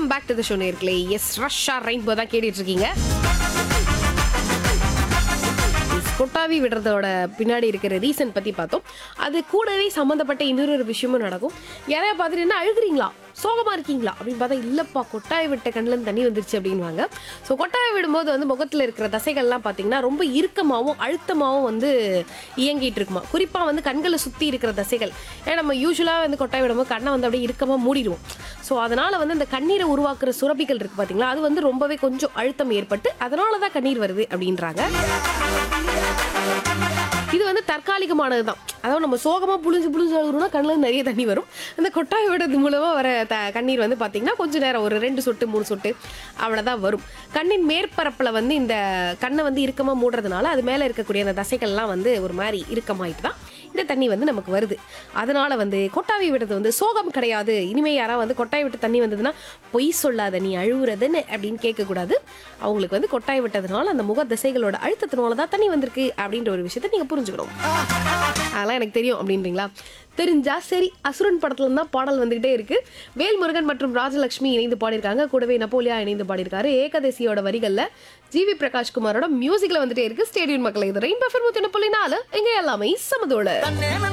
welcome back to the show நேர்களே yes Rasha Rainbow தான் கேட்டுட்டு இருக்கீங்க Yes, கொட்டாவி விடுறதோட பின்னாடி இருக்கிற ரீசன் பத்தி பார்த்தோம் அது கூடவே சம்மந்தப்பட்ட இன்னொரு ஒரு விஷயமும் நடக்கும் யாரையா பார்த்துட்டு என்ன அழுகுறீங்களா சோகமா இருக்கீங்களா அப்படின்னு பார்த்தா இல்லப்பா கொட்டாய் விட்ட கண்ணுல இருந்து தண்ணி வந்துருச்சு அப்படின்வாங்க ஸோ கொட்டாய் விடும்போது வந்து முகத்துல இருக்கிற தசைகள்லாம் பார்த்தீங்கன்னா ரொம்ப இறுக்கமாகவும் அழுத்தமாகவும் வந்து இயங்கிட்டு இருக்குமா குறிப்பா வந்து கண்களை சுத்தி இருக்கிற தசைகள் ஏன்னா நம்ம யூஸ்வலா வந்து கொட்டாய் விடும்போது கண்ணை வந்து அப்படியே இறுக்கமா மூடிடுவோம் ஸோ அதனால வந்து இந்த கண்ணீரை உருவாக்குற சுரப்பிகள் இருக்கு பாத்தீங்களா அது வந்து ரொம்பவே கொஞ்சம் அழுத்தம் ஏற்பட்டு அதனால தான் கண்ணீர் வருது அப்படின்றாங்க இது வந்து தற்காலிகமானது தான் அதாவது நம்ம சோகமாக புளிஞ்சு புளிஞ்சு அழுகுறோம்னா கண்ணில் நிறைய தண்ணி வரும் அந்த கொட்டாய் விடுறது மூலமாக வர த கண்ணீர் வந்து பார்த்தீங்கன்னா கொஞ்சம் நேரம் ஒரு ரெண்டு சொட்டு மூணு சொட்டு அவ்வளோதான் வரும் கண்ணின் மேற்பரப்பில் வந்து இந்த கண்ணை வந்து இறுக்கமாக மூடுறதுனால அது மேலே இருக்கக்கூடிய அந்த தசைகள்லாம் வந்து ஒரு மாதிரி இறுக்கமாயிட்டு தான் இந்த தண்ணி வந்து நமக்கு வருது அதனால வந்து கொட்டாவி விடுறது வந்து சோகம் கிடையாது இனிமே யாராவது வந்து கொட்டாய் விட்டு தண்ணி வந்ததுன்னா பொய் சொல்லாத நீ அழுவுறதுன்னு அப்படின்னு கேட்கக்கூடாது அவங்களுக்கு வந்து கொட்டாய் விட்டதுனால அந்த முக திசைகளோட அழுத்தத்தினால தான் தண்ணி வந்திருக்கு அப்படின்ற ஒரு விஷயத்தை நீங்கள் புரிஞ்சுக்கணும் அதெல்லாம் எனக்கு தெரியும் அப்படின்றீங்களா தெரிஞ்சா சரி அசுரன் படத்துல இருந்தா பாடல் வந்துகிட்டே இருக்கு வேல்முருகன் மற்றும் ராஜலட்சுமி இணைந்து பாடியிருக்காங்க கூடவே நப்போலியா இணைந்து பாடியிருக்காரு ஏகதேசியோட வரிகள்ல ஜிவி பிரகாஷ் குமாரோட மியூசிக்ல வந்துட்டே இருக்கு ஸ்டேடியம் மக்களை இது ரெயின் பஃபர் முத்தின புள்ளி நாலு எங்க எல்லாமே சமதோட தன்னே